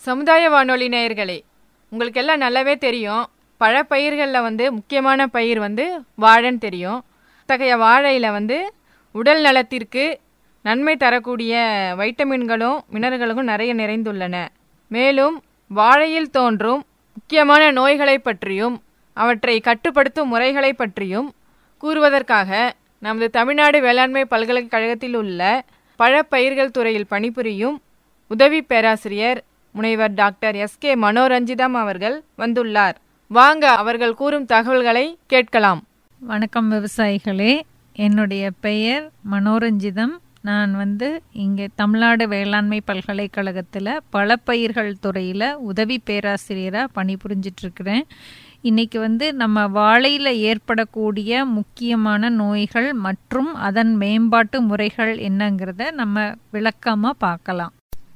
சமுதாய வானொலி நேயர்களே உங்களுக்கு எல்லாம் நல்லாவே தெரியும் பழப்பயிர்களில் வந்து முக்கியமான பயிர் வந்து வாழைன்னு தெரியும் அத்தகைய வாழையில் வந்து உடல் நலத்திற்கு நன்மை தரக்கூடிய வைட்டமின்களும் மினரல்களும் நிறைய நிறைந்துள்ளன மேலும் வாழையில் தோன்றும் முக்கியமான நோய்களை பற்றியும் அவற்றை கட்டுப்படுத்தும் முறைகளை பற்றியும் கூறுவதற்காக நமது தமிழ்நாடு வேளாண்மை பல்கலைக்கழகத்தில் உள்ள பழப்பயிர்கள் துறையில் பணிபுரியும் உதவி பேராசிரியர் முனைவர் டாக்டர் எஸ் கே மனோரஞ்சிதம் அவர்கள் வந்துள்ளார் வாங்க அவர்கள் கூறும் தகவல்களை கேட்கலாம் வணக்கம் விவசாயிகளே என்னுடைய பெயர் மனோரஞ்சிதம் நான் வந்து இங்கே தமிழ்நாடு வேளாண்மை பல்கலைக்கழகத்தில் பழப்பயிர்கள் துறையில் உதவி பேராசிரியராக பணிபுரிஞ்சிட்ருக்கிறேன் இன்றைக்கி வந்து நம்ம வாழையில் ஏற்படக்கூடிய முக்கியமான நோய்கள் மற்றும் அதன் மேம்பாட்டு முறைகள் என்னங்கிறத நம்ம விளக்கமாக பார்க்கலாம்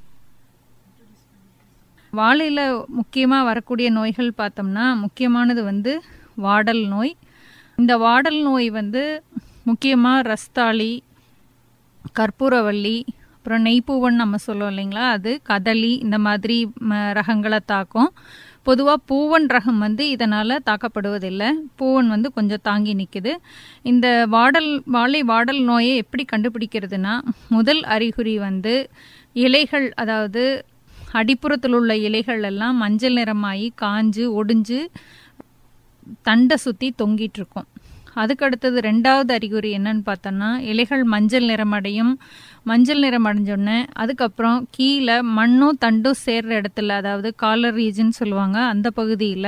வாழையில் முக்கியமாக வரக்கூடிய நோய்கள் பார்த்தோம்னா முக்கியமானது வந்து வாடல் நோய் இந்த வாடல் நோய் வந்து முக்கியமாக ரஸ்தாளி கற்பூரவள்ளி அப்புறம் நெய்ப்பூவன் நம்ம சொல்லுவோம் இல்லைங்களா அது கதலி இந்த மாதிரி ம- ரகங்களை தாக்கும் பொதுவாக பூவன் ரகம் வந்து இதனால் தாக்கப்படுவதில்லை பூவன் வந்து கொஞ்சம் தாங்கி நிற்குது இந்த வாடல் வாழை வாடல் நோயை எப்படி கண்டுபிடிக்கிறதுனா முதல் அறிகுறி வந்து இலைகள் அதாவது அடிப்புறத்தில் உள்ள இலைகள் எல்லாம் மஞ்சள் நிறமாகி காஞ்சு ஒடிஞ்சு தண்டை சுற்றி தொங்கிட்டு இருக்கும் அதுக்கு அடுத்தது ரெண்டாவது அறிகுறி என்னன்னு பார்த்தோன்னா இலைகள் மஞ்சள் நிறமடையும் மஞ்சள் நிறம் அடைஞ்சோடனே அதுக்கப்புறம் கீழே மண்ணும் தண்டும் சேர்ற இடத்துல அதாவது காலர் ரீஜன் சொல்லுவாங்க அந்த பகுதியில்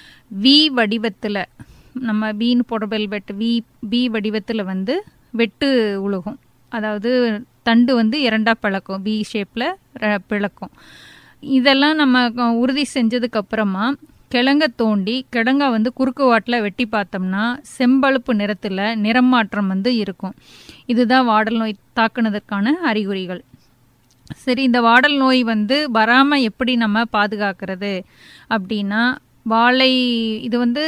வி வடிவத்தில் நம்ம வீண் போடபெல் வெட்டு வி பி வடிவத்தில் வந்து வெட்டு உழுகும் அதாவது தண்டு வந்து இரண்டா பிளக்கும் பி ஷேப்பில் பிளக்கும் இதெல்லாம் நம்ம அஹ், உறுதி செஞ்சதுக்கு அப்புறமா கிழங்க தோண்டி கிழங்க வந்து குறுக்கு வாட்டில் வெட்டி பார்த்தோம்னா செம்பழுப்பு நிறத்தில் நிறம் மாற்றம் வந்து இருக்கும் இதுதான் வாடல் நோய் தாக்குனதற்கான அறிகுறிகள் சரி இந்த வாடல் நோய் வந்து வராமல் எப்படி நம்ம பாதுகாக்கிறது அப்படின்னா வாழை இது வந்து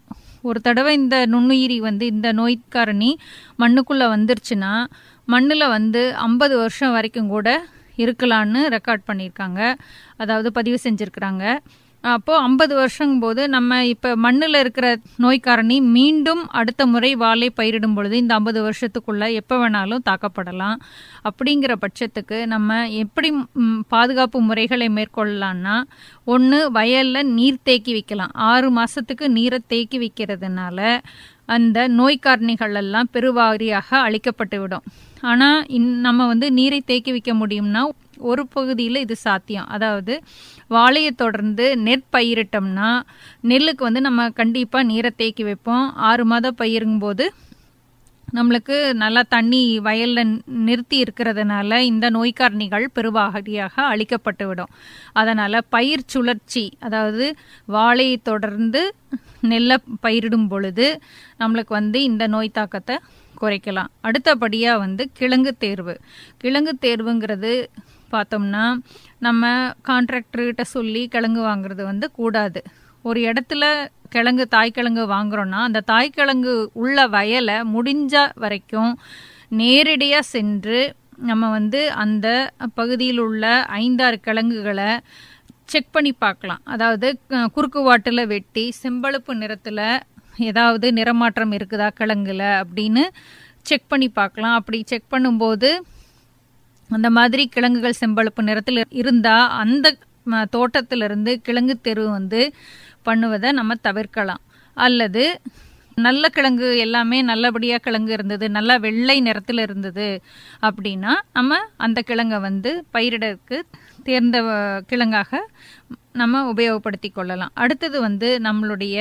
ஒரு தடவை இந்த நுண்ணுயிரி வந்து இந்த நோய்க்காரணி மண்ணுக்குள்ளே வந்துருச்சுன்னா மண்ணில் வந்து ஐம்பது வருஷம் வரைக்கும் கூட இருக்கலான்னு ரெக்கார்ட் பண்ணியிருக்காங்க அதாவது பதிவு செஞ்சுருக்கிறாங்க அப்போது ஐம்பது வருஷங்கும் போது நம்ம இப்போ மண்ணில் இருக்கிற நோய்க்காரணி மீண்டும் அடுத்த முறை வாழை பயிரிடும் பொழுது இந்த ஐம்பது வருஷத்துக்குள்ளே எப்போ வேணாலும் தாக்கப்படலாம் அப்படிங்கிற பட்சத்துக்கு நம்ம எப்படி ம், பாதுகாப்பு முறைகளை மேற்கொள்ளலாம்னா ஒன்று வயலில் நீர் தேக்கி வைக்கலாம் ஆறு மாதத்துக்கு நீரை தேக்கி வைக்கிறதுனால அந்த நோய்க்காரணிகள் எல்லாம் பெருவாரியாக அழிக்கப்பட்டு விடும் ஆனால் இன் நம்ம வந்து நீரை தேக்கி வைக்க முடியும்னா ஒரு பகுதியில் இது சாத்தியம் அதாவது வாழையை தொடர்ந்து நெற்பயிரிட்டோம்னா நெல்லுக்கு வந்து நம்ம கண்டிப்பாக நீரை தேக்கி வைப்போம் ஆறு மாதம் பயிருங்கும்போது நம்மளுக்கு நல்லா தண்ணி வயலில் நிறுத்தி இருக்கிறதுனால இந்த நோய்க்காரணிகள் பெருவாரியாக அழிக்கப்பட்டு விடும் அதனால் பயிர் சுழற்சி அதாவது வாழையை தொடர்ந்து நெல்லை பயிரிடும் பொழுது நம்மளுக்கு வந்து இந்த நோய் தாக்கத்தை குறைக்கலாம் அடுத்தபடியாக வந்து கிழங்கு தேர்வு கிழங்கு தேர்வுங்கிறது பார்த்தோம்னா நம்ம கான்ட்ராக்டர்கிட்ட சொல்லி கிழங்கு வாங்குறது வந்து கூடாது ஒரு இடத்துல கிழங்கு தாய்க்கிழங்கு வாங்குறோன்னா அந்த தாய்க்கிழங்கு உள்ள வயலை முடிஞ்ச வரைக்கும் நேரடியாக சென்று நம்ம வந்து அந்த பகுதியில் உள்ள ஐந்தாறு கிழங்குகளை செக் பண்ணி பார்க்கலாம் அதாவது அஹ், குறுக்கு வாட்டில் வெட்டி செம்பழுப்பு நிறத்தில் ஏதாவது நிறமாற்றம் இருக்குதா கிழங்குல அப்படின்னு செக் பண்ணி பார்க்கலாம் அப்படி செக் பண்ணும்போது அந்த மாதிரி கிழங்குகள் செம்பழுப்பு நிறத்தில் இருந்தா அந்த ம, தோட்டத்திலிருந்து கிழங்கு தெரு வந்து பண்ணுவதை நம்ம தவிர்க்கலாம் அல்லது நல்ல கிழங்கு எல்லாமே நல்லபடியாக கிழங்கு இருந்தது நல்லா வெள்ளை நிறத்தில் இருந்தது அப்படின்னா நம்ம அந்த கிழங்கை வந்து பயிரிடற்கு தேர்ந்த அஹ், கிழங்காக நம்ம உபயோகப்படுத்தி கொள்ளலாம் அடுத்தது வந்து நம்மளுடைய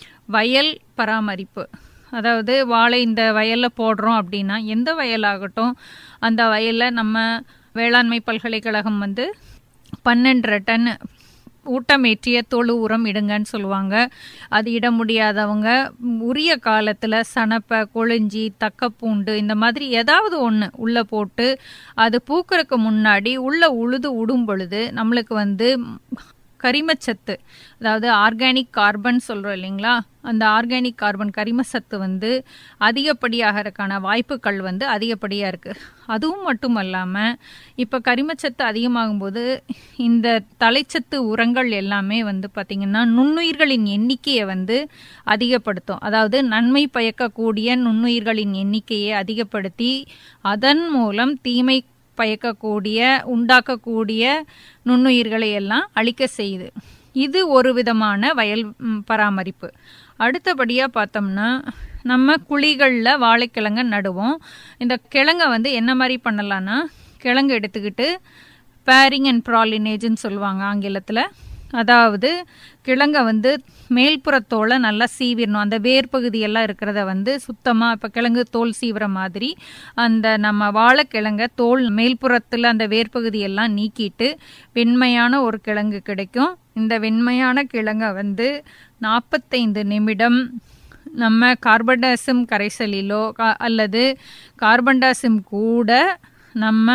வயல் பராமரிப்பு அதாவது வாழை இந்த வயலில் போடுறோம் அப்படின்னா எந்த வயலாகட்டும் அந்த வயலில் நம்ம வேளாண்மை பல்கலைக்கழகம் வந்து பன்னெண்டரை டன் ஊட்டமேற்றிய தொழு உரம் இடுங்கன்னு சொல்லுவாங்க அது இட முடியாதவங்க உரிய காலத்தில் சனப்பை கொழிஞ்சி தக்கப்பூண்டு இந்த மாதிரி ஏதாவது ஒன்று உள்ளே போட்டு அது பூக்கறதுக்கு முன்னாடி உள்ளே உழுது விடும் பொழுது நம்மளுக்கு வந்து கரிமச்சத்து அதாவது ஆர்கானிக் கார்பன் சொல்கிறோம் இல்லைங்களா அந்த ஆர்கானிக் கார்பன் கரிமச்சத்து வந்து அதிகப்படியாகிறதுக்கான வாய்ப்புகள் வந்து அதிகப்படியாக இருக்குது அதுவும் மட்டும் இல்லாமல் இப்போ கரிமச்சத்து அதிகமாகும்போது இந்த தலைச்சத்து உரங்கள் எல்லாமே வந்து பார்த்திங்கன்னா நுண்ணுயிர்களின் எண்ணிக்கையை வந்து அதிகப்படுத்தும் அதாவது நன்மை பயக்கக்கூடிய நுண்ணுயிர்களின் எண்ணிக்கையை அதிகப்படுத்தி அதன் மூலம் தீமை பயக்கக்கூடிய உண்டாக்கக்கூடிய நுண்ணுயிர்களை எல்லாம் அழிக்க செய்யுது இது ஒரு விதமான வயல் பராமரிப்பு அடுத்தபடியாக பார்த்தோம்னா நம்ம குழிகளில் வாழைக்கிழங்க நடுவோம் இந்த கிழங்கை வந்து என்ன மாதிரி பண்ணலான்னா கிழங்கு எடுத்துக்கிட்டு பேரிங் அண்ட் ப்ராலினேஜ்னு சொல்லுவாங்க ஆங்கிலத்தில் அதாவது கிழங்கை வந்து மேல்புறத்தோலை நல்லா சீவிடணும் அந்த வேர் பகுதியெல்லாம் இருக்கிறத வந்து சுத்தமாக இப்போ கிழங்கு தோல் சீவுற மாதிரி அந்த நம்ம வாழைக்கிழங்க தோல் மேல்புறத்தில் அந்த வேர் பகுதியெல்லாம் நீக்கிட்டு வெண்மையான ஒரு கிழங்கு கிடைக்கும் இந்த வெண்மையான கிழங்கை வந்து நாற்பத்தைந்து நிமிடம் நம்ம கார்பன்டாசிம் கரைசலிலோ அல்லது கார்பன்டாசிம் கூட நம்ம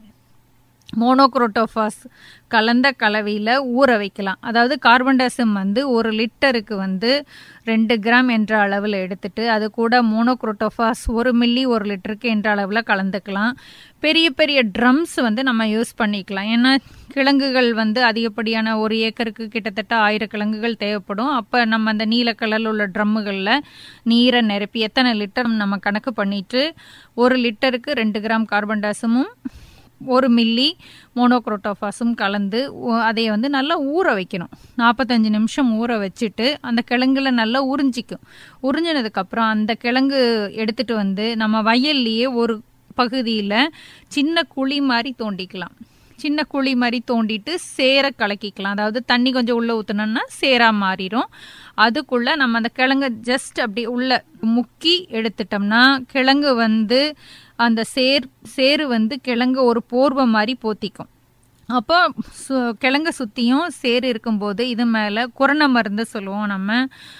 மோனோக்ரோட்டோஃபாஸ் கலந்த கலவையில் ஊற வைக்கலாம் அதாவது கார்பன் டை வந்து ஒரு லிட்டருக்கு வந்து ரெண்டு கிராம் என்ற அளவில் எடுத்துட்டு அது கூட மோனோக்ரோட்டோஃபாஸ் ஒரு மில்லி ஒரு லிட்டருக்கு என்ற அளவில் கலந்துக்கலாம் பெரிய பெரிய ட்ரம்ஸ் வந்து நம்ம யூஸ் பண்ணிக்கலாம் ஏன்னா கிழங்குகள் வந்து அதிகப்படியான ஒரு ஏக்கருக்கு கிட்டத்தட்ட ஆயிரம் கிழங்குகள் தேவைப்படும் அப்போ நம்ம அந்த நீல கலரில் உள்ள ட்ரம்முகளில் நீரை நிரப்பி எத்தனை லிட்டர் நம்ம கணக்கு பண்ணிட்டு ஒரு லிட்டருக்கு ரெண்டு கிராம் கார்பன் டாசமும் ஒரு மில்லி மோனோக்ரோட்டோஃபாஸும் கலந்து அதை வந்து நல்லா ஊற வைக்கணும் நாற்பத்தஞ்சு நிமிஷம் ஊற வச்சுட்டு அந்த கிழங்குல நல்லா உறிஞ்சிக்கும் உறிஞ்சினதுக்கப்புறம் அந்த கிழங்கு எடுத்துட்டு வந்து நம்ம வயல்லையே ஒரு பகுதியில் சின்ன குழி மாதிரி தோண்டிக்கலாம் சின்ன குழி மாதிரி தோண்டிட்டு சேர கலக்கிக்கலாம் அதாவது தண்ணி கொஞ்சம் உள்ளே ஊற்றினோம்னா சேரா மாறிடும் அதுக்குள்ளே நம்ம அந்த கிழங்கு ஜஸ்ட் அப்படி உள்ள முக்கி எடுத்துட்டோம்னா கிழங்கு வந்து அந்த சேர் சேரு வந்து கிழங்கு ஒரு போர்வை மாதிரி போத்திக்கும் அப்போ சு கிழங்க சுற்றியும் சேரு இருக்கும்போது இது மேலே குரண மருந்து சொல்லுவோம் நம்ம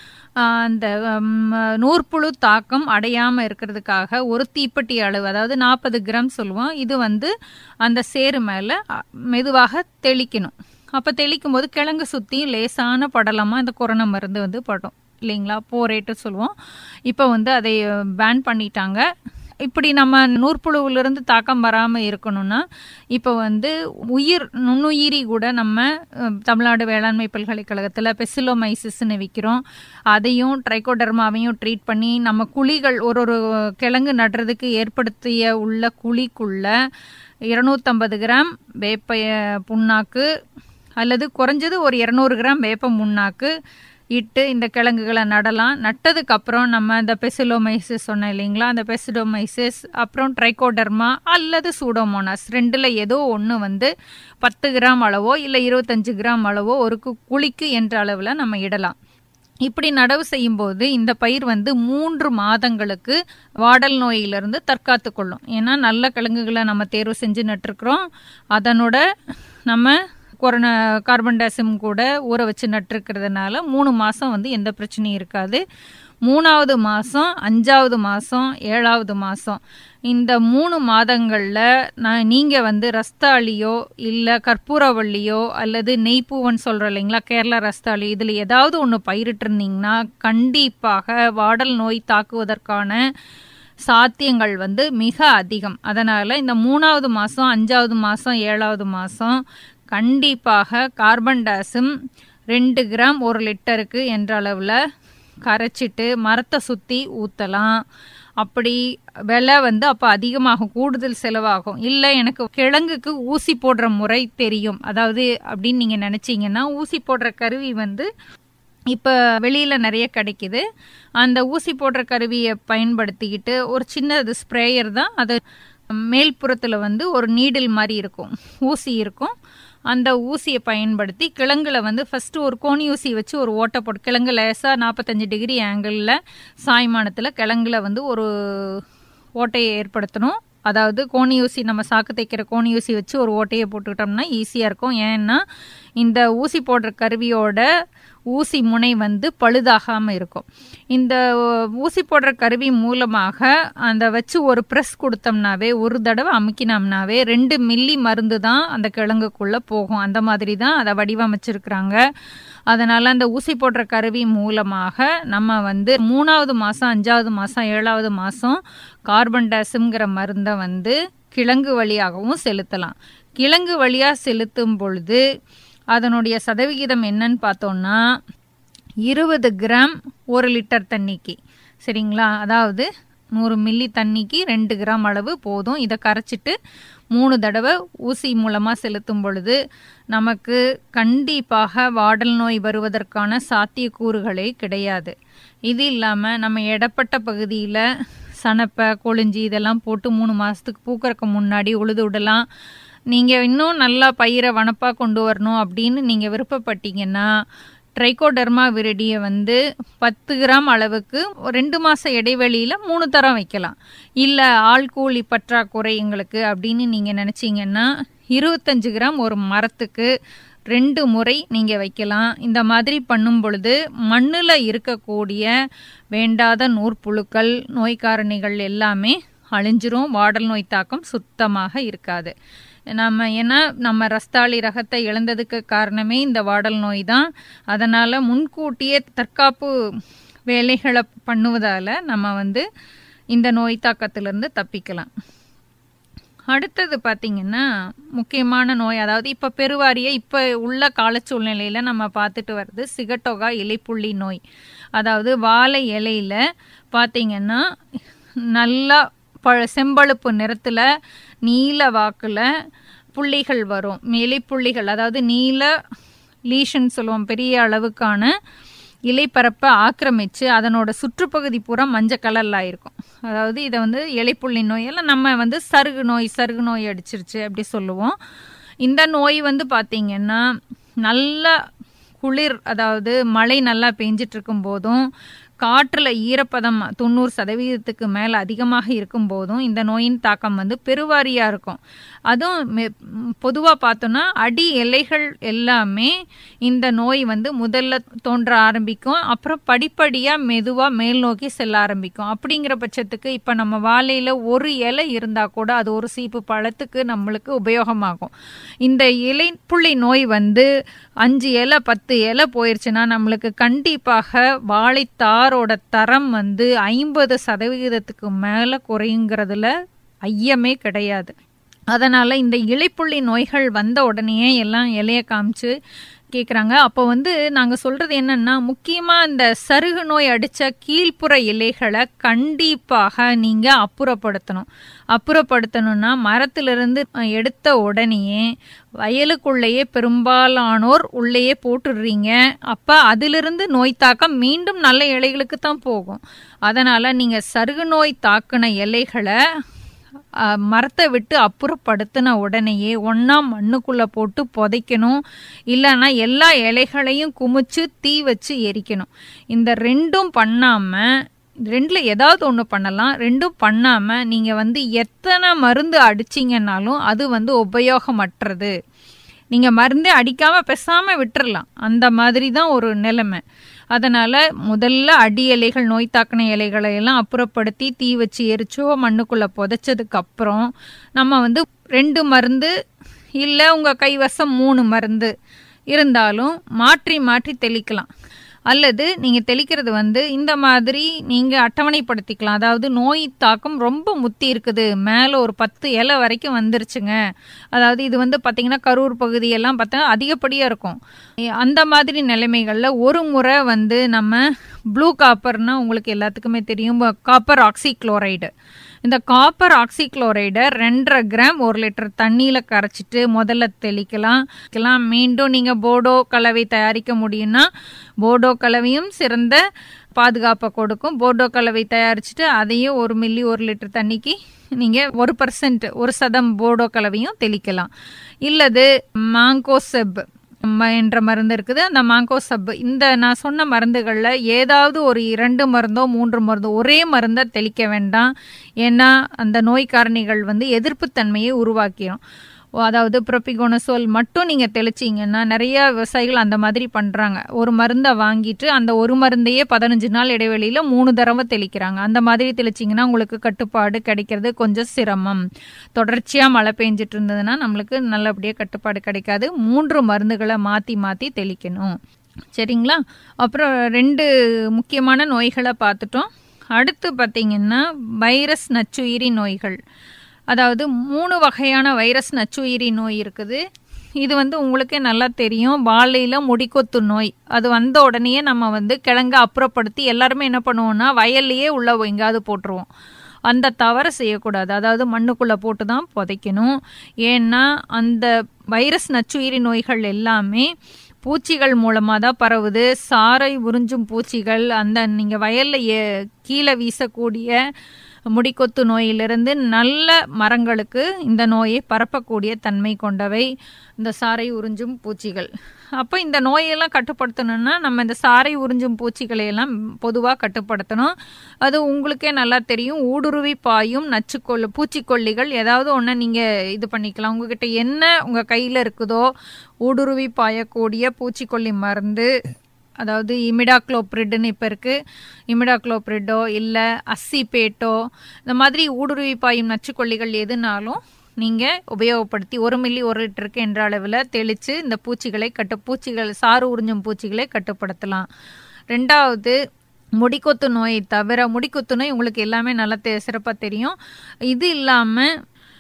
அந்த நூற்புழு தாக்கம் அடையாமல் இருக்கிறதுக்காக ஒரு தீப்பெட்டி அளவு அதாவது நாற்பது கிராம் சொல்லுவோம் இது வந்து அந்த சேரு மேலே மெதுவாக தெளிக்கணும் அப்போ தெளிக்கும் போது கிழங்கு சுற்றியும் லேசான படலமாக இந்த கொரோனா மருந்து வந்து படும் இல்லைங்களா போரேட்டு சொல்லுவோம் இப்போ வந்து அதை பேன் பண்ணிட்டாங்க இப்படி நம்ம நூற்புழுவிலிருந்து தாக்கம் வராமல் இருக்கணும்னா இப்போ வந்து உயிர் நுண்ணுயிரி கூட நம்ம தமிழ்நாடு வேளாண்மை பல்கலைக்கழகத்தில் பெசிலோமைசிஸ்ன்னு விற்கிறோம் அதையும் ட்ரைகோடர்மாவையும் ட்ரீட் பண்ணி நம்ம குழிகள் ஒரு ஒரு கிழங்கு நடுறதுக்கு ஏற்படுத்திய உள்ள குழிக்குள்ள இருநூத்தம்பது கிராம் வேப்ப புண்ணாக்கு அல்லது குறைஞ்சது ஒரு இரநூறு கிராம் வேப்ப முன்னாக்கு இட்டு இந்த கிழங்குகளை நடலாம் நட்டதுக்கு அப்புறம் நம்ம இந்த பெசிலோமைசிஸ் சொன்னோம் இல்லைங்களா அந்த பெசிடோமைசிஸ் அப்புறம் ட்ரைகோடர்மா அல்லது சூடோமோனாஸ் ரெண்டில் ஏதோ ஒன்று வந்து பத்து கிராம் அளவோ இல்லை இருபத்தஞ்சு கிராம் அளவோ ஒரு குழிக்கு என்ற அளவில் நம்ம இடலாம் இப்படி நடவு செய்யும்போது இந்த பயிர் வந்து மூன்று மாதங்களுக்கு வாடல் நோயிலிருந்து தற்காத்து கொள்ளும் ஏன்னா நல்ல கிழங்குகளை நம்ம தேர்வு செஞ்சு நட்டுருக்குறோம் அதனோட நம்ம கொரோனா கார்பன் டேசிம் கூட ஊற வச்சு நட்டுருக்கிறதுனால மூணு மாதம் வந்து எந்த பிரச்சனையும் இருக்காது மூணாவது மாதம் அஞ்சாவது மாதம் ஏழாவது மாதம் இந்த மூணு மாதங்களில் நான் நீங்கள் வந்து ரஸ்தாளியோ இல்லை கற்பூரவள்ளியோ அல்லது நெய்ப்பூவன் சொல்கிறோம் இல்லைங்களா கேரளா ரஸ்தாளி இதில் ஏதாவது ஒன்று பயிரிட்டிருந்தீங்கன்னா கண்டிப்பாக வாடல் நோய் தாக்குவதற்கான சாத்தியங்கள் வந்து மிக அதிகம் அதனால் இந்த மூணாவது மாதம் அஞ்சாவது மாதம் ஏழாவது மாதம் கண்டிப்பாக கார்பன் டாஸும் ரெண்டு கிராம் ஒரு லிட்டருக்கு என்ற அளவில் கரைச்சிட்டு மரத்தை சுற்றி ஊற்றலாம் அப்படி விலை வந்து அப்போ அதிகமாகும் கூடுதல் செலவாகும் இல்லை எனக்கு கிழங்குக்கு ஊசி போடுற முறை தெரியும் அதாவது அப்படின்னு நீங்கள் நினச்சிங்கன்னா ஊசி போடுற கருவி வந்து இப்போ வெளியில் நிறைய கிடைக்குது அந்த ஊசி போடுற கருவியை பயன்படுத்திக்கிட்டு ஒரு சின்னது ஸ்ப்ரேயர் தான் அது மேல்புறத்தில் வந்து ஒரு நீடில் மாதிரி இருக்கும் ஊசி இருக்கும் அந்த ஊசியை பயன்படுத்தி கிழங்குல வந்து ஃபஸ்ட்டு ஒரு கோணி ஊசி வச்சு ஒரு ஓட்டை போட்டு கிழங்கு லேசாக நாற்பத்தஞ்சு டிகிரி ஆங்கிளில் சாய்மானத்தில் கிழங்குல வந்து ஒரு ஓட்டையை ஏற்படுத்தணும் அதாவது கோணி ஊசி நம்ம சாக்கு தைக்கிற கோணி ஊசி வச்சு ஒரு ஓட்டையை போட்டுக்கிட்டோம்னா ஈஸியாக இருக்கும் ஏன்னா இந்த ஊசி போடுற கருவியோட ஊசி முனை வந்து பழுதாகாமல் இருக்கும் இந்த ஊசி போடுற கருவி மூலமாக அந்த வச்சு ஒரு ப்ரெஸ் கொடுத்தோம்னாவே ஒரு தடவை அமுக்கினோம்னாவே ரெண்டு மில்லி மருந்து தான் அந்த கிழங்குக்குள்ளே போகும் அந்த மாதிரி தான் அதை வடிவமைச்சிருக்கிறாங்க அதனால் அந்த ஊசி போடுற கருவி மூலமாக நம்ம வந்து மூணாவது மாதம் அஞ்சாவது மாதம் ஏழாவது மாதம் கார்பன் டேஸுங்கிற மருந்தை வந்து கிழங்கு வழியாகவும் செலுத்தலாம் கிழங்கு வழியாக செலுத்தும் பொழுது அதனுடைய சதவிகிதம் என்னன்னு பார்த்தோம்னா இருபது கிராம் ஒரு லிட்டர் தண்ணிக்கு சரிங்களா அதாவது நூறு மில்லி தண்ணிக்கு ரெண்டு கிராம் அளவு போதும் இதை கரைச்சிட்டு மூணு தடவை ஊசி மூலமாக செலுத்தும் பொழுது நமக்கு கண்டிப்பாக வாடல் நோய் வருவதற்கான சாத்தியக்கூறுகளே கிடையாது இது இல்லாமல் நம்ம இடப்பட்ட பகுதியில் சனப்பை கொழிஞ்சி இதெல்லாம் போட்டு மூணு மாதத்துக்கு பூக்கறக்கு முன்னாடி உழுது விடலாம் நீங்கள் இன்னும் நல்லா பயிரை வனப்பாக கொண்டு வரணும் அப்படின்னு நீங்கள் விருப்பப்பட்டீங்கன்னா ட்ரைகோடர்மா விரிடியை வந்து பத்து கிராம் அளவுக்கு ரெண்டு மாத இடைவெளியில் மூணு தரம் வைக்கலாம் இல்லை ஆள் கூலி பற்றாக்குறை எங்களுக்கு அப்படின்னு நீங்கள் நினச்சிங்கன்னா இருபத்தஞ்சு கிராம் ஒரு மரத்துக்கு ரெண்டு முறை நீங்கள் வைக்கலாம் இந்த மாதிரி பண்ணும் பொழுது மண்ணில் இருக்கக்கூடிய வேண்டாத நூற்புழுக்கள் நோய்க்காரணிகள் எல்லாமே அழிஞ்சிரும் வாடல் நோய் தாக்கம் சுத்தமாக இருக்காது நம்ம ஏன்னா நம்ம ரஸ்தாளி ரகத்தை இழந்ததுக்கு காரணமே இந்த வாடல் நோய் தான் அதனால் முன்கூட்டியே தற்காப்பு வேலைகளை பண்ணுவதால் நம்ம வந்து இந்த நோய் தாக்கத்திலிருந்து தப்பிக்கலாம் அடுத்தது பார்த்திங்கன்னா முக்கியமான நோய் அதாவது இப்போ பெருவாரிய இப்போ உள்ள கால சூழ்நிலையில் நம்ம பார்த்துட்டு வர்றது சிகட்டொகா இலைப்புள்ளி நோய் அதாவது வாழை இலையில் பார்த்திங்கன்னா நல்லா ப செம்பழுப்பு நிறத்தில் நீல வாக்கில் புள்ளிகள் வரும் இலைப்புள்ளிகள் அதாவது நீல லீஷன் சொல்லுவோம் பெரிய அளவுக்கான இலைப்பரப்பை ஆக்கிரமித்து அதனோட சுற்றுப்பகுதி பூரா மஞ்சள் கலரில் ஆயிருக்கும் அதாவது இதை வந்து இலைப்புள்ளி நோயெல்லாம் நம்ம வந்து சருகு நோய் சருகு நோய் அடிச்சிருச்சு அப்படி சொல்லுவோம் இந்த நோய் வந்து பார்த்திங்கன்னா நல்ல குளிர் அதாவது மழை நல்லா பெஞ்சிட்டு இருக்கும் போதும் காற்றில் ஈரப்பதம் தொண்ணூறு சதவீதத்துக்கு மேலே அதிகமாக இருக்கும் போதும் இந்த நோயின் தாக்கம் வந்து பெருவாரியாக இருக்கும் அதுவும் பொதுவாக பார்த்தோன்னா அடி எல்லைகள் எல்லாமே இந்த நோய் வந்து முதல்ல தோன்ற ஆரம்பிக்கும் அப்புறம் படிப்படியாக மெதுவாக மேல் நோக்கி செல்ல ஆரம்பிக்கும் அப்படிங்கிற பட்சத்துக்கு இப்போ நம்ம வாழையில் ஒரு இலை இருந்தால் கூட அது ஒரு சீப்பு பழத்துக்கு நம்மளுக்கு உபயோகமாகும் இந்த இலை புள்ளி நோய் வந்து அஞ்சு இலை பத்து இலை போயிடுச்சுன்னா நம்மளுக்கு கண்டிப்பாக வாழைத்தாரோட தரம் வந்து ஐம்பது சதவிகிதத்துக்கு மேலே குறையுங்கிறதுல ஐயமே கிடையாது அதனால் இந்த இலைப்புள்ளி நோய்கள் வந்த உடனேயே எல்லாம் இலைய காமிச்சு கேட்குறாங்க அப்போ வந்து நாங்கள் சொல்கிறது என்னென்னா முக்கியமாக இந்த சருகு நோய் அடித்த கீழ்ப்புற இலைகளை கண்டிப்பாக நீங்கள் அப்புறப்படுத்தணும் அப்புறப்படுத்தணும்னா மரத்திலிருந்து எடுத்த உடனேயே வயலுக்குள்ளேயே பெரும்பாலானோர் உள்ளேயே போட்டுடுறீங்க அப்போ அதிலிருந்து நோய் தாக்கம் மீண்டும் நல்ல இலைகளுக்கு தான் போகும் அதனால் நீங்கள் சருகு நோய் தாக்கின இலைகளை மரத்தை விட்டு அப்புறப்படுத்தின உடனேயே ஒன்றா மண்ணுக்குள்ளே போட்டு புதைக்கணும் இல்லைன்னா எல்லா இலைகளையும் குமிச்சு தீ வச்சு எரிக்கணும் இந்த ரெண்டும் பண்ணாமல் ரெண்டில் ஏதாவது ஒன்று பண்ணலாம் ரெண்டும் பண்ணாமல் நீங்கள் வந்து எத்தனை மருந்து அடிச்சிங்கன்னாலும் அது வந்து உபயோகமற்றது நீங்கள் மருந்தே அடிக்காமல் பெசாமல் விட்டுறலாம் அந்த மாதிரி தான் ஒரு நிலைமை அதனால் முதல்ல அடி இலைகள் நோய் தாக்கின இலைகளை எல்லாம் அப்புறப்படுத்தி தீ வச்சு எரிச்சோ மண்ணுக்குள்ளே புதைச்சதுக்கு அப்புறம் நம்ம வந்து ரெண்டு மருந்து இல்லை உங்கள் கைவசம் மூணு மருந்து இருந்தாலும் மாற்றி மாற்றி தெளிக்கலாம் அல்லது நீங்கள் தெளிக்கிறது வந்து இந்த மாதிரி நீங்கள் அட்டவணைப்படுத்திக்கலாம் அதாவது நோய் தாக்கம் ரொம்ப முத்தி இருக்குது மேலே ஒரு பத்து இலை வரைக்கும் வந்துருச்சுங்க அதாவது இது வந்து பார்த்திங்கன்னா கரூர் பகுதியெல்லாம் பார்த்தா அதிகப்படியாக இருக்கும் அந்த மாதிரி நிலைமைகளில் ஒரு முறை வந்து நம்ம ப்ளூ காப்பர்னால் உங்களுக்கு எல்லாத்துக்குமே தெரியும் காப்பர் ஆக்சிக்ளோரைடு இந்த காப்பர் ஆக்சிக்ளோரைடை ரெண்டரை கிராம் ஒரு லிட்டர் தண்ணியில் கரைச்சிட்டு முதல்ல தெளிக்கலாம் மீண்டும் நீங்கள் போடோ கலவை தயாரிக்க முடியும்னா போடோ கலவையும் சிறந்த பாதுகாப்பை கொடுக்கும் போர்டோ கலவை தயாரிச்சுட்டு அதையும் ஒரு மில்லி ஒரு லிட்டர் தண்ணிக்கு நீங்கள் ஒரு பர்சன்ட் ஒரு சதம் போர்டோ கலவையும் தெளிக்கலாம் இல்லது மாங்கோசெப் என்ற மருந்து இருக்குது அந்த மாங்கோ சப் இந்த நான் சொன்ன மருந்துகளில் ஏதாவது ஒரு இரண்டு மருந்தோ மூன்று மருந்தோ ஒரே மருந்தை தெளிக்க வேண்டாம் ஏன்னா அந்த நோய் காரணிகள் வந்து எதிர்ப்புத்தன்மையை உருவாக்கிடும் அதாவது ப்ரோபிகோனசோல் மட்டும் நீங்கள் தெளிச்சிங்கன்னா நிறைய விவசாயிகள் அந்த மாதிரி பண்ணுறாங்க ஒரு மருந்தை வாங்கிட்டு அந்த ஒரு மருந்தையே பதினஞ்சு நாள் இடைவெளியில் மூணு தடவை தெளிக்கிறாங்க அந்த மாதிரி தெளிச்சிங்கன்னா உங்களுக்கு கட்டுப்பாடு கிடைக்கிறது கொஞ்சம் சிரமம் தொடர்ச்சியாக மழை பெஞ்சிட்டு இருந்ததுன்னா நம்மளுக்கு நல்லபடியாக கட்டுப்பாடு கிடைக்காது மூன்று மருந்துகளை மாற்றி மாற்றி தெளிக்கணும் சரிங்களா அப்புறம் ரெண்டு முக்கியமான நோய்களை பார்த்துட்டோம் அடுத்து பார்த்தீங்கன்னா வைரஸ் நச்சுயிரி நோய்கள் அதாவது மூணு வகையான வைரஸ் நச்சுயிரி நோய் இருக்குது இது வந்து உங்களுக்கே நல்லா தெரியும் வாழையில் முடிக்கொத்து நோய் அது வந்த உடனே நம்ம வந்து கிழங்க அப்புறப்படுத்தி எல்லாருமே என்ன பண்ணுவோம்னா வயல்லையே உள்ள எங்கேயாவது போட்டுருவோம் அந்த தவறை செய்யக்கூடாது அதாவது மண்ணுக்குள்ளே போட்டு தான் புதைக்கணும் ஏன்னா அந்த வைரஸ் நச்சுயிரி நோய்கள் எல்லாமே பூச்சிகள் மூலமாக தான் பரவுது சாறை உறிஞ்சும் பூச்சிகள் அந்த நீங்கள் வயலில் கீழே வீசக்கூடிய முடிக்கொத்து நோயிலிருந்து நல்ல மரங்களுக்கு இந்த நோயை பரப்பக்கூடிய தன்மை கொண்டவை இந்த சாறை உறிஞ்சும் பூச்சிகள் அப்போ இந்த நோயெல்லாம் கட்டுப்படுத்தணும்னா நம்ம இந்த சாறை உறிஞ்சும் பூச்சிகளை எல்லாம் பொதுவாக கட்டுப்படுத்தணும் அது உங்களுக்கே நல்லா தெரியும் ஊடுருவி பாயும் நச்சுக்கொல்லி பூச்சிக்கொல்லிகள் ஏதாவது ஒன்று நீங்கள் இது பண்ணிக்கலாம் உங்ககிட்ட என்ன உங்கள் கையில் இருக்குதோ ஊடுருவி பாயக்கூடிய பூச்சிக்கொல்லி மருந்து அதாவது இமிடாக்ளோப்ரிட்னு இப்போ இருக்குது இமிடாக்ளோப்ரிட்டோ இல்லை அசிபேட்டோ இந்த மாதிரி ஊடுருவி பாயும் நச்சுக்கொல்லிகள் எதுனாலும் நீங்கள் உபயோகப்படுத்தி ஒரு மில்லி ஒரு லிட்டருக்கு என்ற அளவில் தெளித்து இந்த பூச்சிகளை கட்டு பூச்சிகள் சாறு உறிஞ்சும் பூச்சிகளை கட்டுப்படுத்தலாம் ரெண்டாவது முடிக்கொத்து நோய் தவிர முடிக்கொத்து நோய் உங்களுக்கு எல்லாமே நல்லா தெ சிறப்பாக தெரியும் இது இல்லாமல்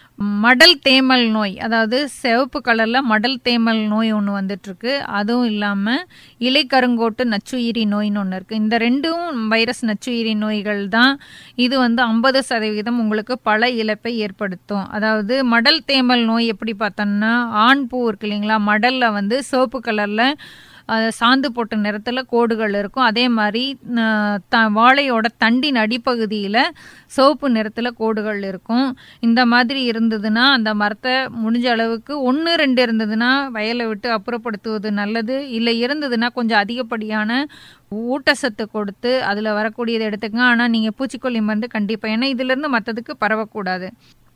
மடல் தேமல் நோய் அதாவது சிவப்பு கலரில் மடல் தேமல் நோய் ஒன்று வந்துட்டுருக்கு அதுவும் இல்லாமல் இலை கருங்கோட்டு நச்சுயிரி நோயின்னு ஒன்று இருக்குது இந்த ரெண்டும் வைரஸ் நச்சுயிரி நோய்கள் தான் இது வந்து ஐம்பது சதவீதம் உங்களுக்கு பல இழப்பை ஏற்படுத்தும் அதாவது மடல் தேமல் நோய் எப்படி பார்த்தோம்னா ஆண் பூ இருக்கு இல்லைங்களா மடலில் வந்து சிவப்பு கலரில் சாந்து போட்ட நிறத்தில் கோடுகள் இருக்கும் அதே மாதிரி த வாழையோட தண்டின் அடிப்பகுதியில் சிவப்பு நிறத்தில் கோடுகள் இருக்கும் இந்த மாதிரி இருந்ததுன்னா அந்த மரத்தை முடிஞ்ச அளவுக்கு ஒன்று ரெண்டு இருந்ததுன்னா வயலை விட்டு அப்புறப்படுத்துவது நல்லது இல்லை இருந்ததுன்னா கொஞ்சம் அதிகப்படியான ஊட்டச்சத்து கொடுத்து அதில் வரக்கூடியதை எடுத்துக்கங்க ஆனால் நீங்கள் பூச்சிக்கொல்லி மருந்து கண்டிப்பாக ஏன்னா இதுலேருந்து மற்றதுக்கு பரவக்கூடாது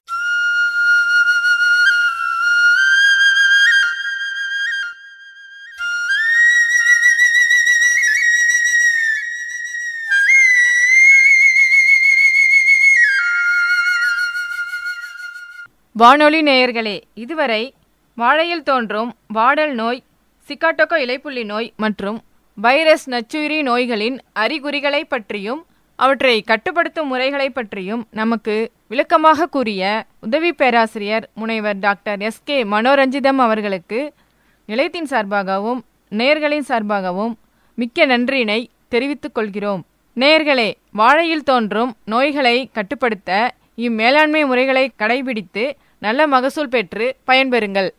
வானொலி நேயர்களே இதுவரை வாழையில் தோன்றும் வாடல் நோய் சிக்காட்டோக்கோ இலைப்புள்ளி நோய் மற்றும் வைரஸ் நச்சுயிரி நோய்களின் அறிகுறிகளை பற்றியும் அவற்றை கட்டுப்படுத்தும் முறைகளை பற்றியும் நமக்கு விளக்கமாக கூறிய உதவி பேராசிரியர் முனைவர் டாக்டர் எஸ் கே மனோரஞ்சிதம் அவர்களுக்கு நிலையத்தின் சார்பாகவும் நேயர்களின் சார்பாகவும் மிக்க நன்றியினை தெரிவித்துக் கொள்கிறோம் நேயர்களே வாழையில் தோன்றும் நோய்களை கட்டுப்படுத்த இம்மேலாண்மை முறைகளை கடைபிடித்து நல்ல மகசூல் பெற்று பயன்பெறுங்கள்